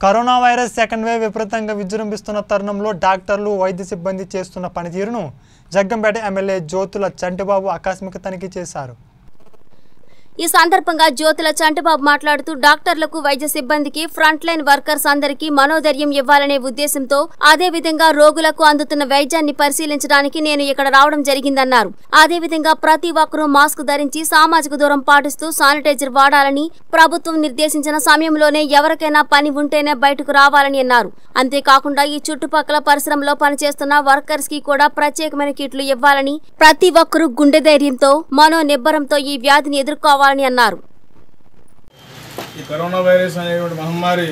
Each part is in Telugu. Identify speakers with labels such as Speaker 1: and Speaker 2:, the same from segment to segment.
Speaker 1: కరోనా వైరస్ సెకండ్ వేవ్ విపరీతంగా విజృంభిస్తున్న తరుణంలో డాక్టర్లు వైద్య సిబ్బంది చేస్తున్న పనితీరును జగ్గంపేట ఎమ్మెల్యే జ్యోతుల చంటిబాబు ఆకస్మిక తనిఖీ చేశారు
Speaker 2: ఈ సందర్భంగా జ్యోతుల చంటిబాబు మాట్లాడుతూ డాక్టర్లకు వైద్య సిబ్బందికి ఫ్రంట్ లైన్ వర్కర్స్ అందరికీ మనోధైర్యం ఇవ్వాలనే ఉద్దేశంతో అదే విధంగా రోగులకు అందుతున్న వైద్యాన్ని పరిశీలించడానికి నేను ఇక్కడ రావడం జరిగిందన్నారు అదే విధంగా ప్రతి ఒక్కరూ మాస్క్ ధరించి సామాజిక దూరం పాటిస్తూ శానిటైజర్ వాడాలని ప్రభుత్వం నిర్దేశించిన సమయంలోనే ఎవరికైనా పని ఉంటేనే బయటకు రావాలని అన్నారు అంతేకాకుండా ఈ చుట్టుపక్కల పరిశ్రమలో పనిచేస్తున్న వర్కర్స్ కి కూడా ప్రత్యేకమైన కిట్లు ఇవ్వాలని ప్రతి ఒక్కరూ గుండె ధైర్యంతో మనో నిబ్బరంతో ఈ వ్యాధిని ఎదుర్కోవాలని అన్నారు
Speaker 3: ఈ కరోనా వైరస్ అనేటువంటి మహమ్మారి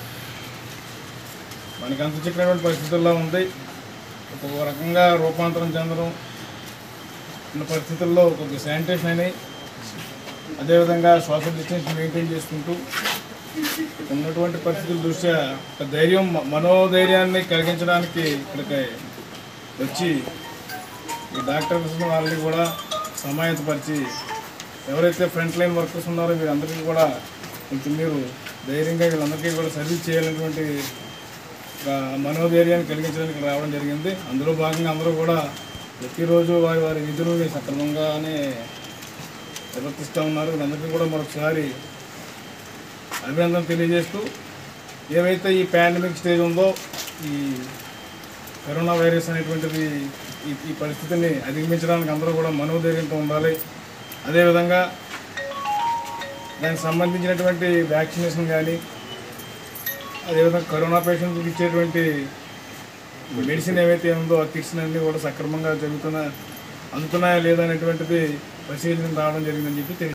Speaker 3: మనకి అంత చిక్కినటువంటి పరిస్థితుల్లో ఉంది ఒక రకంగా రూపాంతరం చెందడం ఉన్న పరిస్థితుల్లో కొద్దిగా శానిటేషన్ అని అదేవిధంగా సోషల్ డిస్టెన్స్ మెయింటైన్ చేసుకుంటూ ఉన్నటువంటి పరిస్థితుల దృష్ట్యా ఒక ధైర్యం మ- మనోధైర్యాన్ని కలిగించడానికి ఇక్కడికి వచ్చి ఈ డాక్టర్స్ వాళ్ళని కూడా సమాయత్తపరిచి ఎవరైతే ఫ్రంట్ లైన్ వర్కర్స్ ఉన్నారో వీరందరికీ కూడా కొంచెం మీరు ధైర్యంగా వీళ్ళందరికీ కూడా సర్వీస్ చేయాలనేటువంటి ఒక మనోధైర్యాన్ని కలిగించడానికి రావడం జరిగింది అందులో భాగంగా అందరూ కూడా ప్రతిరోజు వారి వారి విధులని సక్రమంగానే నిర్వర్తిస్తూ ఉన్నారు వీళ్ళందరికీ కూడా మరొకసారి అభినందన తెలియజేస్తూ ఏవైతే ఈ పాండమిక్ స్టేజ్ ఉందో ఈ కరోనా వైరస్ అనేటువంటిది ఈ ఈ పరిస్థితిని అధిగమించడానికి అందరూ కూడా మనోధైర్యంతో ఉండాలి అదేవిధంగా దానికి సంబంధించినటువంటి వ్యాక్సినేషన్ కానీ అదేవిధంగా కరోనా పేషెంట్కి ఇచ్చేటువంటి మెడిసిన్ ఏవైతే ఉందో ఆ కిట్స్ అన్నీ కూడా సక్రమంగా జరుగుతున్నా అందుతున్నాయా లేదా అనేటువంటిది పరిశీలన రావడం జరిగిందని చెప్పి తెలియ